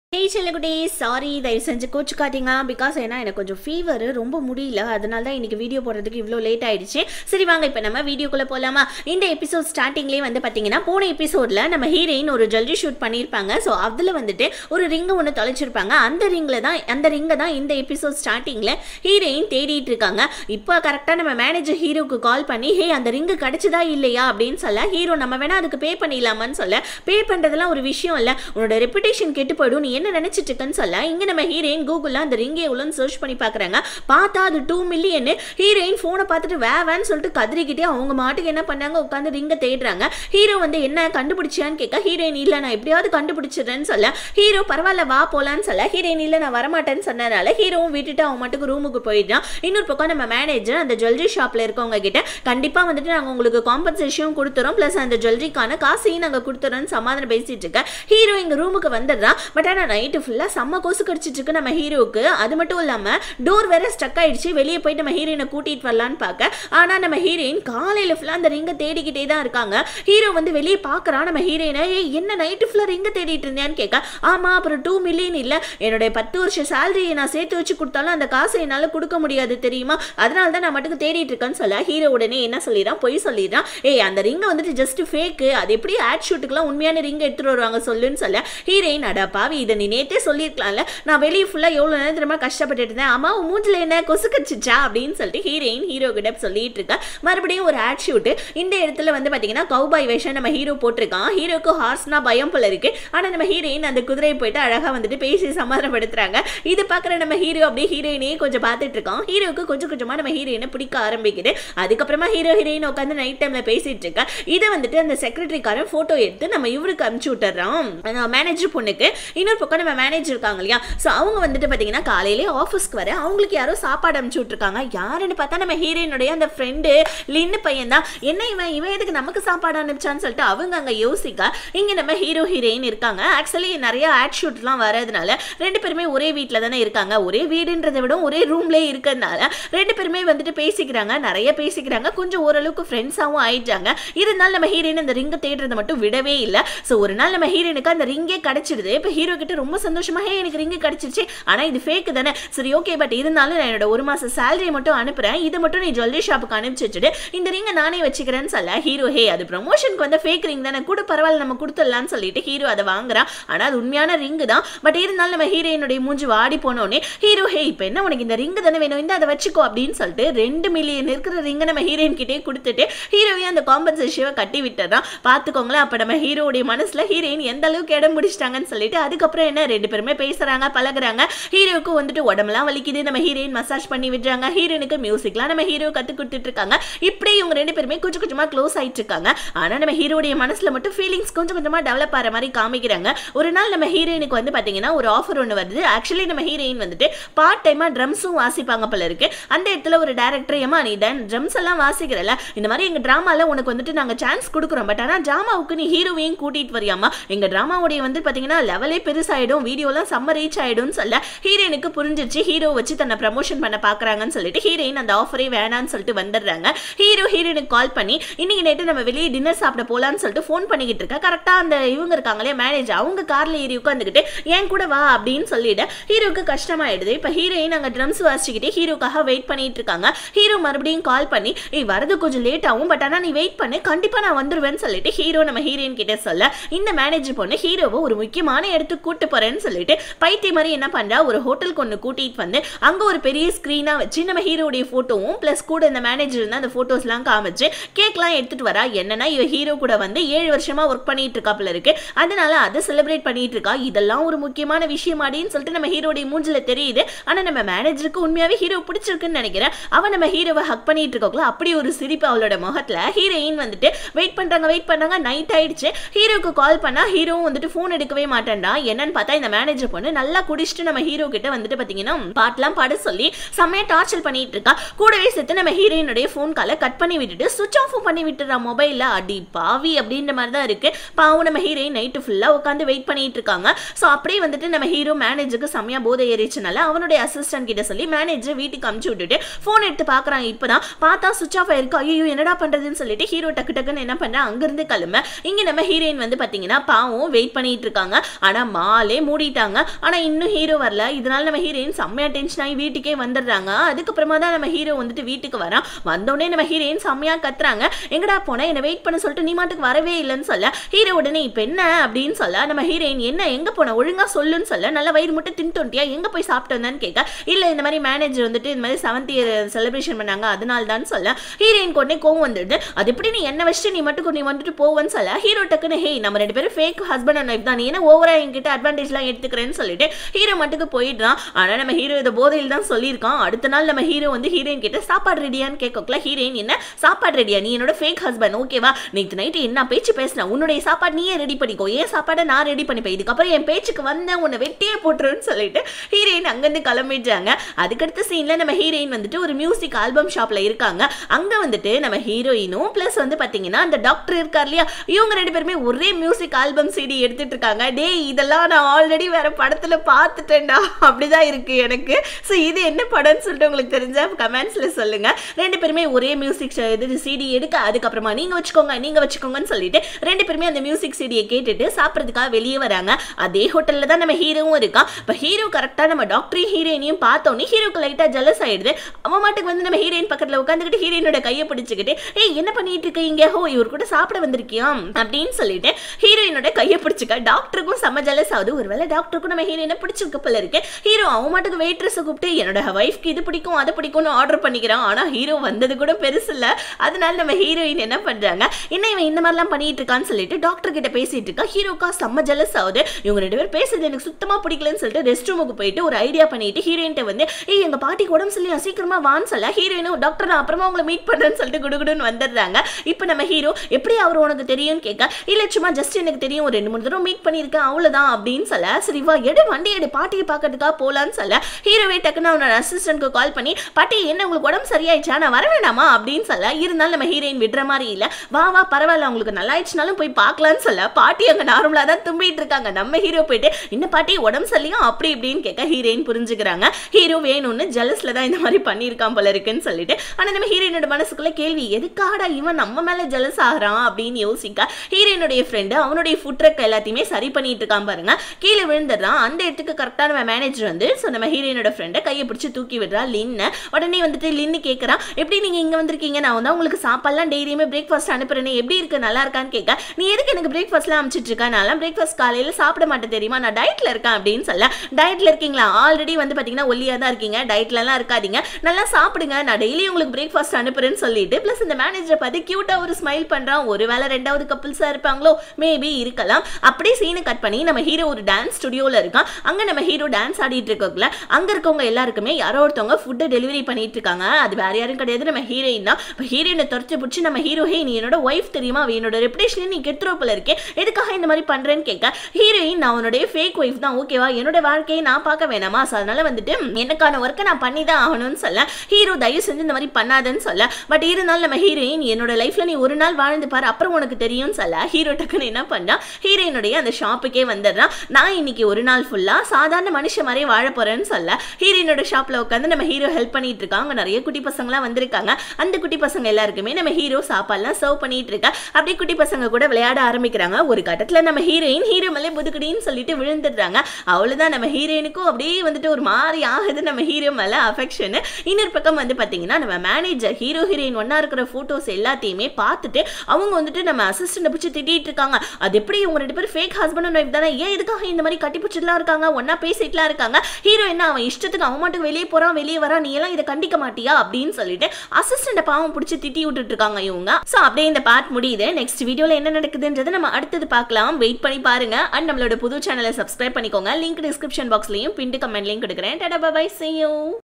ஹே செல்லகுட்டி sorry தயவு செஞ்சு கோச்சுக்காதீங்க because ஏன்னா எனக்கு கொஞ்சம் ஃபீவர் ரொம்ப முடியல அதனால தான் இன்னைக்கு வீடியோ போடுறதுக்கு இவ்வளோ லேட் ஆயிடுச்சு சரி வாங்க இப்போ நம்ம வீடியோக்குள்ளே போகலாமா இந்த எபிசோட் ஸ்டார்டிங்லேயே வந்து பார்த்தீங்கன்னா போன எபிசோடில் நம்ம ஹீரோயின் ஒரு ஜுவல்லரி ஷூட் பண்ணியிருப்பாங்க ஸோ அதில் வந்துட்டு ஒரு ரிங்கை ஒன்று தொலைச்சிருப்பாங்க அந்த ரிங்கில் தான் அந்த ரிங்கை தான் இந்த எபிசோட் ஸ்டார்டிங்கில் ஹீரோயின் தேடிட்டு இருக்காங்க இப்போ கரெக்டாக நம்ம மேனேஜர் ஹீரோக்கு கால் பண்ணி ஹே அந்த ரிங்கு கிடைச்சதா இல்லையா அப்படின்னு சொல்ல ஹீரோ நம்ம வேணா அதுக்கு பே பண்ணிடலாமான்னு சொல்ல பே பண்ணுறதுலாம் ஒரு விஷயம் இல்லை உன்னோட ரெப்புடேஷன் கெட்டு போயிடும் நீ என்ன நினைச்சிட்டு இருக்கன்னு சொல்ல இங்க நம்ம ஹீரோயின் கூகுளில் அந்த ரிங்கே எவ்வளோன்னு சர்ச் பண்ணி பார்க்குறாங்க பார்த்தா அது டூ மில்லியன் ஹீரோயின் ஃபோனை பார்த்துட்டு வேவான்னு சொல்லிட்டு கதறிக்கிட்டே அவங்க மாட்டுக்கு என்ன பண்ணாங்க உட்காந்து ரிங்கை தேடுறாங்க ஹீரோ வந்து என்ன கண்டுபிடிச்சியான்னு கேட்க ஹீரோயின் இல்லை நான் எப்படியாவது கண்டுபிடிச்சிடுறேன்னு சொல்ல ஹீரோ பரவாயில்ல வா போலான்னு சொல்ல ஹீரோயின் இல்லை நான் வரமாட்டேன்னு சொன்னதால ஹீரோவும் விட்டுட்டு அவன் மட்டுக்கு ரூமுக்கு போயிடுறான் இன்னொரு பக்கம் நம்ம மேனேஜர் அந்த ஜுவல்லரி ஷாப்ல இருக்கவங்க கிட்ட கண்டிப்பா வந்துட்டு நாங்கள் உங்களுக்கு காம்பன்சேஷன் கொடுத்துறோம் ப்ளஸ் அந்த ஜுவல்லரிக்கான காசையும் நாங்கள் கொடுத்துறோம்னு சமாதானம் பேசிட்டு இருக்க ஹீரோ எங்க ரூமுக்கு வந்துடுறான் பட் ஆனால் நைட்டு ஃபுல்லாக செம்ம கொசு கடிச்சிட்டு இருக்கு நம்ம ஹீரோவுக்கு அது மட்டும் இல்லாமல் டோர் வேற ஸ்டக் ஆயிடுச்சு வெளியே போயிட்டு நம்ம ஹீரோயினை கூட்டிட்டு வரலான்னு பார்க்க ஆனால் நம்ம ஹீரோயின் காலையில் ஃபுல்லாக அந்த ரிங்கை தேடிக்கிட்டே தான் இருக்காங்க ஹீரோ வந்து வெளியே பார்க்குறான் நம்ம ஹீரோயினை ஏய் என்ன நைட்டு ஃபுல்லாக ரிங்கை தேடிட்டு இருந்தேன்னு கேட்க ஆமாம் அப்புறம் டூ மில்லியன் இல்லை என்னுடைய பத்து வருஷம் சேலரியை நான் சேர்த்து வச்சு கொடுத்தாலும் அந்த காசை என்னால் கொடுக்க முடியாது தெரியுமா அதனால தான் நான் மட்டும் தேடிட்டு இருக்கேன்னு சொல்ல ஹீரோ உடனே என்ன சொல்லிடுறான் பொய் சொல்லிடுறான் ஏய் அந்த ரிங்கை வந்துட்டு ஜஸ்ட் ஃபேக்கு அது எப்படி ஆட் ஷூட்டுக்குலாம் உண்மையான ரிங் எடுத்துட்டு வருவாங்க சொல்லுன்னு சொல்ல ஹீரோயின் அடா பாவி இதை நீ நேத்தே சொல்லியிருக்கலாம்ல நான் வெளியே ஃபுல்லாக எவ்வளோ நேரம் திரும்ப கஷ்டப்பட்டுட்டு இருந்தேன் அம்மா உன் மூஞ்சில் என்ன கொசு கடிச்சிச்சா அப்படின்னு சொல்லிட்டு ஹீரோயின் ஹீரோ கிட்ட சொல்லிட்டு இருக்கா மறுபடியும் ஒரு ஆட் ஷூட்டு இந்த இடத்துல வந்து பார்த்தீங்கன்னா கௌபாய் வேஷம் நம்ம ஹீரோ போட்டிருக்கான் ஹீரோக்கு ஹார்ஸ்னா பயம் போல இருக்கு ஆனால் நம்ம ஹீரோயின் அந்த குதிரையை போயிட்டு அழகாக வந்துட்டு பேசி சமாதானப்படுத்துறாங்க இது பார்க்குற நம்ம ஹீரோ அப்படியே ஹீரோயினையே கொஞ்சம் பார்த்துட்டு இருக்கோம் ஹீரோக்கு கொஞ்சம் கொஞ்சமாக நம்ம ஹீரோயினை பிடிக்க ஆரம்பிக்குது அதுக்கப்புறமா ஹீரோ ஹீரோயின் உட்காந்து நைட் டைமில் பேசிட்டு இருக்கா இதை வந்துட்டு அந்த செக்ரட்டரிக்காரன் ஃபோட்டோ எடுத்து நம்ம இவருக்கு அனுப்பிச்சு விட்டுறோம் மேனேஜர் பொண்ணுக்கு இன்னொரு பக்கம் நம்ம மேனேஜர் இருக்காங்க இல்லையா ஸோ அவங்க வந்துட்டு பார்த்தீங்கன்னா காலையிலே ஆஃபீஸ்க்கு வர அவங்களுக்கு யாரோ சாப்பாடு அனுப்பிச்சு விட்ருக்காங்க யாருன்னு பார்த்தா நம்ம ஹீரோயினுடைய அந்த ஃப்ரெண்டு லின்னு பையன் தான் என்ன இவன் இவன் எதுக்கு நமக்கு சாப்பாடு அனுப்பிச்சான்னு சொல்லிட்டு அவங்க அங்கே யோசிக்க இங்கே நம்ம ஹீரோ ஹீரோயின் இருக்காங்க ஆக்சுவலி நிறைய ஆட் ஷூட்லாம் வரதுனால ரெண்டு பேருமே ஒரே வீட்டில் தானே இருக்காங்க ஒரே வீடுன்றதை விட ஒரே ரூம்லேயே இருக்கிறதுனால ரெண்டு பேருமே வந்துட்டு பேசிக்கிறாங்க நிறைய பேசிக்கிறாங்க கொஞ்சம் ஓரளவுக்கு ஃப்ரெண்ட்ஸாகவும் ஆயிட்டாங்க இருந்தாலும் நம்ம ஹீரோயின் அந்த ரிங்கை தேடுறதை மட்டும் விடவே இல்லை ஸோ ஒரு நாள் நம்ம ஹீரோயினுக்கு அந்த ரிங்கே கிடைச்சிடுது இப்போ ஹீரோ கிட்ட ரொம்ப சந்தோஷமா ஹே எனக்கு ரிங்கு கிடைச்சிருச்சு ஆனால் இது ஃபேக்கு தானே சரி ஓகே பட் இருந்தாலும் நான் என்னோட ஒரு மாதம் சேலரியை மட்டும் அனுப்புகிறேன் இது மட்டும் நீ ஜுவல்லரி ஷாப்புக்கு அனுப்பிச்சு வச்சுட்டு இந்த ரிங்கை நானே வச்சுக்கிறேன்னு சொல்ல ஹீரோ ஹே அது ப்ரமோஷனுக்கு வந்து ஃபேக் ரிங் தானே கூட பரவாயில்ல நம்ம கொடுத்துடலாம்னு சொல்லிட்டு ஹீரோ அதை வாங்குறான் ஆனால் அது உண்மையான ரிங்கு தான் பட் இருந்தாலும் நம்ம ஹீரோயினுடைய மூஞ்சி வாடி போனோடனே ஹீரோ ஹே இப்போ என்ன உனக்கு இந்த ரிங்கு தானே வேணும் இந்த அதை வச்சுக்கோ அப்படின்னு சொல்லிட்டு ரெண்டு மில்லியன் இருக்கிற ரிங்கை நம்ம ஹீரோயின் கிட்டே கொடுத்துட்டு ஹீரோவையும் அந்த காம்பன்சேஷனை கட்டி விட்டுறான் பார்த்துக்கோங்களேன் அப்போ நம்ம ஹீரோடைய மனசில் ஹீரோயின் எந்த அளவுக்கு இடம் முடிச்சிட்டாங்கன்னு சொல்லிட்டு அதுக்கப்புறம் என்ன ரெண்டு பேருமே பேசுறாங்க பழகுறாங்க ஹீரோவுக்கு வந்துட்டு உடம்பெல்லாம் வலிக்குது நம்ம ஹீரோயின் மசாஜ் பண்ணி விடுறாங்க ஹீரோயினுக்கு மியூசிக்லாம் நம்ம ஹீரோ கத்து கொடுத்துட்டு இருக்காங்க இப்படி இவங்க ரெண்டு பேருமே கொஞ்சம் கொஞ்சமா க்ளோஸ் ஆயிட்டு இருக்காங்க ஆனா நம்ம ஹீரோடைய மனசுல மட்டும் ஃபீலிங்ஸ் கொஞ்சம் கொஞ்சமா டெவலப் ஆகிற மாதிரி காமிக்கிறாங்க ஒரு நாள் நம்ம ஹீரோயினுக்கு வந்து பாத்தீங்கன்னா ஒரு ஆஃபர் ஒன்று வருது ஆக்சுவலி நம்ம ஹீரோயின் வந்துட்டு பார்ட் டைமா ட்ரம்ஸும் வாசிப்பாங்க போல இருக்கு அந்த இடத்துல ஒரு டேரக்டர் ஏமா நீ ட்ரம்ஸ் எல்லாம் வாசிக்கிறல இந்த மாதிரி எங்க டிராமால உனக்கு வந்துட்டு நாங்க சான்ஸ் கொடுக்குறோம் பட் ஆனா டிராமாவுக்கு நீ ஹீரோவையும் கூட்டிட்டு வரியாமா எங்க டிராமாவுடைய வந்து பாத்தீங்கன்னா லெவலே பெருசாயிடும் வீடியோலாம் செம்ம ரீச் ஆயிடும்னு சொல்ல ஹீரோயினுக்கு புரிஞ்சிருச்சு ஹீரோ வச்சு தன்னை ப்ரமோஷன் பண்ண பாக்குறாங்கன்னு சொல்லிட்டு ஹீரோயின் அந்த ஆஃபரே வேணான்னு சொல்லிட்டு வந்துடுறாங்க ஹீரோ ஹீரோயினுக்கு கால் பண்ணி இன்னைக்கு நைட்டு நம்ம வெளியே டின்னர் சாப்பிட போலான்னு சொல்லிட்டு ஃபோன் பண்ணிக்கிட்டு இருக்கா கரெக்டா அந்த இவங்க இருக்காங்களே மேனேஜர் அவங்க கார்ல ஏறி உட்காந்துக்கிட்டு என் கூட வா அப்படின்னு சொல்லிட்டு ஹீரோக்கு கஷ்டமாயிடுது இப்போ ஹீரோயின் அங்கே ட்ரம்ஸ் வாசிச்சுக்கிட்டு ஹீரோக்காக வெயிட் பண்ணிட்டு இருக்காங்க ஹீரோ மறுபடியும் கால் பண்ணி ஏய் வரது கொஞ்சம் லேட் ஆகும் பட் ஆனால் நீ வெயிட் பண்ணு கண்டிப்பாக நான் வந்துருவேன்னு சொல்லிட்டு ஹீரோ நம்ம ஹீரோயின் கிட்ட சொல்ல இந்த மேனேஜர் பொண்ணு ஹீரோவை ஒரு முக்கியமான இடத்துக்கு கூட்டு போறேன்னு சொல்லிட்டு பைத்திய மாதிரி என்ன பண்றா ஒரு ஹோட்டலுக்கு ஒன்று கூட்டிட்டு வந்து அங்கே ஒரு பெரிய ஸ்க்ரீனாக வச்சு நம்ம ஹீரோடைய ஃபோட்டோவும் ப்ளஸ் கூட இந்த மேனேஜர் இருந்தால் அந்த ஃபோட்டோஸ்லாம் காமிச்சு கேக்லாம் எடுத்துட்டு வரா என்னன்னா இவ ஹீரோ கூட வந்து ஏழு வருஷமா ஒர்க் பண்ணிட்டு இருக்காப்புல இருக்கு அதனால அதை செலிப்ரேட் பண்ணிட்டு இருக்கா இதெல்லாம் ஒரு முக்கியமான விஷயம் அப்படின்னு சொல்லிட்டு நம்ம ஹீரோடைய மூஞ்சில தெரியுது ஆனா நம்ம மேனேஜருக்கு உண்மையாவே ஹீரோ பிடிச்சிருக்குன்னு நினைக்கிறேன் அவன் நம்ம ஹீரோவை ஹக் பண்ணிட்டு இருக்கோங்களா அப்படி ஒரு சிரிப்பு அவளோட முகத்துல ஹீரோயின் வந்துட்டு வெயிட் பண்றாங்க வெயிட் பண்ணாங்க நைட் ஆயிடுச்சு ஹீரோக்கு கால் பண்ணா ஹீரோவும் வந்துட்டு ஃபோன் எடுக்கவே மாட்டேன்டா என்னன்னு பார்த்தா இந்த மேனேஜர் பொண்ணு நல்லா குடிச்சிட்டு நம்ம ஹீரோ கிட்ட வந்துட்டு பாத்தீங்கன்னா பாட்டெல்லாம் பாட சொல்லி செம்மையா டார்ச்சர் பண்ணிட்டு இருக்கா கூடவே சேர்த்து நம்ம ஹீரோயினுடைய ஃபோன் காலை கட் பண்ணி விட்டுட்டு சுவிச் ஆஃப் பண்ணி விட்டுறா மொபைல்ல அடி பாவி அப்படின்ற மாதிரி தான் இருக்கு பாவம் நம்ம ஹீரோயின் நைட்டு ஃபுல்லா உட்காந்து வெயிட் பண்ணிட்டு இருக்காங்க ஸோ அப்படியே வந்துட்டு நம்ம ஹீரோ மேனேஜருக்கு செம்மையா போதை ஏறிச்சுனால அவனுடைய அசிஸ்டன்ட் கிட்ட சொல்லி மேனேஜர் வீட்டுக்கு அமுச்சு விட்டுட்டு ஃபோன் எடுத்து பார்க்குறான் இப்போதான் பார்த்தா சுவிச் ஆஃப் ஆயிருக்கு ஐயோ என்னடா பண்றதுன்னு சொல்லிட்டு ஹீரோ டக்கு டக்குன்னு என்ன பண்றா அங்கிருந்து கிளம்ப இங்க நம்ம ஹீரோயின் வந்து பாத்தீங்கன்னா பாவம் வெயிட் பண்ணிட்டு இருக்காங்க ஆனா மா ஹாலே மூடிட்டாங்க ஆனா இன்னும் ஹீரோ வரல இதனால நம்ம ஹீரோயின் செம்மையா டென்ஷன் ஆகி வீட்டுக்கே வந்துடுறாங்க அதுக்கப்புறமா தான் நம்ம ஹீரோ வந்துட்டு வீட்டுக்கு வரான் வந்தோடனே நம்ம ஹீரோயின் செம்மையா கத்துறாங்க எங்கடா போன என்ன வெயிட் பண்ண சொல்லிட்டு நீ மாட்டுக்கு வரவே இல்லைன்னு சொல்ல ஹீரோ உடனே இப்ப என்ன அப்படின்னு சொல்ல நம்ம ஹீரோயின் என்ன எங்க போன ஒழுங்கா சொல்லுன்னு சொல்ல நல்ல வயிறு மட்டும் தின்ட்டோன்ட்டியா எங்க போய் சாப்பிட்டு வந்தான்னு கேட்க இல்ல இந்த மாதிரி மேனேஜர் வந்துட்டு இந்த மாதிரி செவன்த் இயர் செலிப்ரேஷன் பண்ணாங்க அதனால தான் சொல்ல ஹீரோயின் உடனே கோவம் வந்துடுது அது எப்படி நீ என்ன வச்சுட்டு நீ மட்டும் நீ வந்துட்டு போவன்னு சொல்ல ஹீரோ டக்குன்னு ஹே நம்ம ரெண்டு பேரும் ஃபேக் ஹஸ்பண்ட் அண்ட் ஒய்ஃப் தான் நீ என்ன ஓவரா என்கிட்ட அட்வான்டேஜ்லாம் எடுத்துக்கிறேன்னு சொல்லிட்டு ஹீரோ மட்டுக்கு போயிடுறான் ஆனா நம்ம ஹீரோ இதை போதையில் தான் சொல்லியிருக்கான் அடுத்த நாள் நம்ம ஹீரோ வந்து ஹீரோயின் கிட்ட சாப்பாடு ரெடியான்னு கேட்கல ஹீரோயின் என்ன சாப்பாடு ரெடியா நீ என்னோட ஃபேக் ஹஸ்பண்ட் ஓகேவா நேற்று நைட்டு என்ன பேச்சு பேசின உன்னுடைய சாப்பாடு நீயே ரெடி பண்ணிக்கோ ஏன் சாப்பாடை நான் ரெடி பண்ணிப்பேன் இதுக்கப்புறம் என் பேச்சுக்கு வந்தேன் உன்னை வெட்டியே போட்டுருன்னு சொல்லிட்டு ஹீரோயின் அங்கேருந்து கிளம்பிடுறாங்க அதுக்கடுத்த சீன்ல நம்ம ஹீரோயின் வந்துட்டு ஒரு மியூசிக் ஆல்பம் ஷாப்ல இருக்காங்க அங்க வந்துட்டு நம்ம ஹீரோயினும் ப்ளஸ் வந்து பாத்தீங்கன்னா அந்த டாக்டர் இருக்கார் இல்லையா இவங்க ரெண்டு பேருமே ஒரே மியூசிக் ஆல்பம் சிடி எடுத்துட்டு இருக்காங்க டேய் இதெல்லாம் நான் ஆல்ரெடி வேற படத்துல பார்த்துட்டேன்டா அப்படிதான் இருக்கு எனக்கு ஸோ இது என்ன படம்னு சொல்லிட்டு உங்களுக்கு தெரிஞ்சா கமெண்ட்ஸ்ல சொல்லுங்க ரெண்டு பேருமே ஒரே மியூசிக் இது சிடி எடுக்க அதுக்கப்புறமா நீங்க வச்சுக்கோங்க நீங்க வச்சுக்கோங்கன்னு சொல்லிட்டு ரெண்டு பேருமே அந்த மியூசிக் சிடியை கேட்டுட்டு சாப்பிட்றதுக்காக வெளியே வராங்க அதே ஹோட்டல்ல தான் நம்ம ஹீரோவும் இருக்கான் இப்போ ஹீரோ கரெக்டா நம்ம டாக்டரையும் ஹீரோயினையும் பார்த்தோன்னே ஹீரோக்கு லைட்டா ஜலஸ் ஆயிடுது அவன் மாட்டுக்கு வந்து நம்ம ஹீரோயின் பக்கத்துல உட்காந்துக்கிட்டு ஹீரோயினோட கையை பிடிச்சிக்கிட்டு ஏய் என்ன பண்ணிட்டு இருக்கீங்க ஹோ இவர் கூட சாப்பிட வந்திருக்கியா அப்படின்னு சொல்லிட்டு ஹீரோயினோட கையை பிடிச்சிக்க டாக்டருக்கும் செம்ம ஜலஸ் ஆகுது ஒருவேளை டாக்டருக்கும் நம்ம ஹீரோயினை பிடிச்சிருக்க போல இருக்கு ஹீரோ அவன் மாட்டுக்கு வெயிட்ரஸை கூப்பிட்டு என்னோட ஒய்ஃப்க்கு இது பிடிக்கும் அது பிடிக்கும்னு ஆர்டர் பண்ணிக்கிறான் ஆனா ஹீரோ வந்தது கூட பெருசு இல்ல அதனால நம்ம ஹீரோயின் என்ன பண்றாங்க என்ன இவன் இந்த மாதிரிலாம் பண்ணிட்டு இருக்கான்னு சொல்லிட்டு டாக்டர் கிட்ட பேசிட்டு இருக்கா ஹீரோக்கா செம்ம ஜலஸ் ஆகுது இவங்க ரெண்டு பேரும் பேசுறது எனக்கு சுத்தமா பிடிக்கலன்னு சொல்லிட்டு ரெஸ்ட் ரூமுக்கு போயிட்டு ஒரு ஐடியா பண்ணிட்டு ஹீரோயின்ட்ட வந்து ஏய் எங்க பாட்டிக்கு உடம்பு சரியா சீக்கிரமா வான்னு சொல்ல ஹீரோயினும் டாக்டர் நான் அப்புறமா உங்களை மீட் பண்றேன்னு சொல்லிட்டு குடுகுடுன்னு வந்துடுறாங்க இப்போ நம்ம ஹீரோ எப்படி அவர் உனக்கு தெரியும்னு கேட்க இல்ல சும்மா ஜஸ்ட் எனக்கு தெரியும் ஒரு ரெண்டு மூணு தடவை மீட் பண்ணியிருக்கேன் அவ்வளவுதான் அப்படின்னு சொல்ல சரி வா எடு வண்டி எடு பாட்டியை பார்க்கறதுக்காக போலான்னு சொல்ல ஹீரோவே டக்குன்னு அவனோட அசிஸ்டன்ட்க்கு கால் பண்ணி பாட்டி என்ன உங்களுக்கு உடம்பு சரியாயிடுச்சா நான் வர வேணாமா அப்படின்னு சொல்ல இருந்தாலும் நம்ம ஹீரோயின் விடுற மாதிரி இல்ல வா வா பரவாயில்ல உங்களுக்கு நல்லா ஆயிடுச்சுனாலும் போய் பார்க்கலான்னு சொல்ல பாட்டி அங்க நார்மலா தான் தும்பிட்டு இருக்காங்க நம்ம ஹீரோ போயிட்டு என்ன பாட்டி உடம்பு சரியும் அப்படி இப்படின்னு கேட்க ஹீரோயின் புரிஞ்சுக்கிறாங்க ஹீரோ வேணும்னு ஜலஸ்ல தான் இந்த மாதிரி பண்ணியிருக்கான் போல இருக்குன்னு சொல்லிட்டு ஆனா நம்ம ஹீரோயினோட மனசுக்குள்ள கேள்வி எதுக்காகடா இவன் நம்ம மேல ஜலஸ் ஆகிறான் அப்படின்னு யோசிக்க ஹீரோயினுடைய ஃப்ரெண்டு அவனுடைய ஃபுட் ட்ரக் எல்லாத்தையுமே சரி பண்ணிட்டு இருக்கான் பாருங்க கீழே விழுந்துடுறான் அந்த இடத்துக்கு கரெக்டாக நம்ம மேனேஜர் வந்து ஸோ நம்ம ஹீரோயினோட ஃப்ரெண்டை கையை பிடிச்சி தூக்கி விடுறா லின்னு உடனே வந்துட்டு லின்னு கேட்குறான் எப்படி நீங்கள் இங்கே வந்திருக்கீங்க நான் வந்து உங்களுக்கு சாப்பாடுலாம் டெய்லியுமே பிரேக்ஃபாஸ்ட் அனுப்புறேனே எப்படி இருக்கு நல்லா இருக்கான்னு கேட்க நீ எதுக்கு எனக்கு பிரேக்ஃபாஸ்ட்லாம் அனுப்பிச்சிட்டு இருக்கா நான் பிரேக்ஃபாஸ்ட் காலையில் சாப்பிட மாட்டேன் தெரியுமா நான் டயட்டில் இருக்கேன் அப்படின்னு சொல்ல டயட்டில் இருக்கீங்களா ஆல்ரெடி வந்து பார்த்தீங்கன்னா ஒல்லியாக தான் இருக்கீங்க டயட்லலாம் இருக்காதீங்க நல்லா சாப்பிடுங்க நான் டெய்லி உங்களுக்கு பிரேக்ஃபாஸ்ட் அனுப்புறேன்னு சொல்லிட்டு ப்ளஸ் இந்த மேனேஜரை பார்த்து க்யூட்டாக ஒரு ஸ்மைல் பண்ணுறான் ஒருவேளை ரெண்டாவது கப்புள்ஸாக இருப்பாங்களோ மேபி இருக்கலாம் அப்படியே சீனை கட் பண்ணி நம்ம ஹீரோ ஒரு டான்ஸ் ஸ்டுடியோவில் இருக்கான் அங்கே நம்ம ஹீரோ டான்ஸ் ஆடிட்டு இருக்கக்குள்ள அங்கே இருக்கவங்க எல்லாருக்குமே யாரோ ஒருத்தவங்க ஃபுட்டு டெலிவரி பண்ணிட்டு இருக்காங்க அது வேற யாரும் கிடையாது நம்ம ஹீரோயின் தான் இப்போ ஹீரோயினை துரத்தி பிடிச்சி நம்ம ஹீரோ ஹே நீ என்னோட ஒய்ஃப் தெரியுமா அவ என்னோட ரெப்புடேஷன் நீ கெட்டுறோ போல இருக்கே எதுக்காக இந்த மாதிரி பண்றேன்னு கேட்க ஹீரோயின் நான் உன்னுடைய ஃபேக் ஒய்ஃப் தான் ஓகேவா என்னோட வாழ்க்கையை நான் பார்க்க வேணாமா ஸோ அதனால வந்துட்டு எனக்கான ஒர்க்கை நான் பண்ணி தான் ஆகணும்னு சொல்ல ஹீரோ தயவு செஞ்சு இந்த மாதிரி பண்ணாதன்னு சொல்ல பட் இருந்தாலும் நம்ம ஹீரோயின் என்னோட லைஃப்ல நீ ஒரு நாள் வாழ்ந்து பாரு அப்புறம் உனக்கு தெரியும்னு சொல்ல ஹீரோ டக்குன்னு என்ன பண்ணா ஹீரோயினுடைய அந்த ஷாப்புக்கே வந்துடுறான் நான் இன்னைக்கு ஒரு நாள் ஃபுல்லா சாதாரண மனுஷன் மாதிரி வாழ போறேன்னு சொல்ல ஹீரோயினோட ஷாப்ல உட்காந்து நம்ம ஹீரோ ஹெல்ப் பண்ணிட்டு இருக்காங்க நிறைய குட்டி பசங்களாம் வந்திருக்காங்க அந்த குட்டி பசங்க எல்லாருக்குமே நம்ம ஹீரோ சாப்பாடுலாம் சர்வ் பண்ணிட்டு இருக்கா அப்படியே குட்டி பசங்க கூட விளையாட ஆரம்பிக்கிறாங்க ஒரு கட்டத்துல நம்ம ஹீரோயின் ஹீரோ மேலே முதுகுடின்னு சொல்லிட்டு விழுந்துடுறாங்க அவ்வளவுதான் நம்ம ஹீரோயினுக்கும் அப்படியே வந்துட்டு ஒரு மாதிரி ஆகுது நம்ம ஹீரோ மேல அஃபெக்ஷன் இன்னொரு பக்கம் வந்து பாத்தீங்கன்னா நம்ம மேனேஜர் ஹீரோ ஹீரோயின் ஒன்னா இருக்கிற போட்டோஸ் எல்லாத்தையுமே பார்த்துட்டு அவங்க வந்துட்டு நம்ம அசிஸ்டன்ட் பிடிச்சி திட்டிட்டு இருக்காங்க அது எப்படி இவங்க ரெண்டு பேரும் ஃபேக் ஹஸ்பண்ட் அண்ட் ஒய்ஃப் தானே ஏன் எதுக்காக இந்த மாதிரி கட்டி பிடிச்சிட்டுலாம் இருக்காங்க ஒன்னா பேசிட்டுலாம் இருக்காங்க ஹீரோ என்ன அவன் இஷ்டத்துக்கு அவன் மட்டும் வெளியே போறான் வெளியே வரான் நீ எல்லாம் இதை கண்டிக்க மாட்டியா அப்படின்னு சொல்லிட்டு அசிஸ்டண்ட பாவம் பிடிச்சி திட்டி விட்டுட்டு இருக்காங்க இவங்க ஸோ அப்படியே இந்த பார்ட் முடியுது நெக்ஸ்ட் வீடியோல என்ன நடக்குதுன்றதை நம்ம அடுத்தது பார்க்கலாம் வெயிட் பண்ணி பாருங்க அண்ட் நம்மளோட புது சேனலை சப்ஸ்கிரைப் பண்ணிக்கோங்க லிங்க் டிஸ்கிரிப்ஷன் பாக்ஸ்லயும் பின்ட்டு கமெண்ட்லையும் கொடுக்குறேன் டாடா பை see you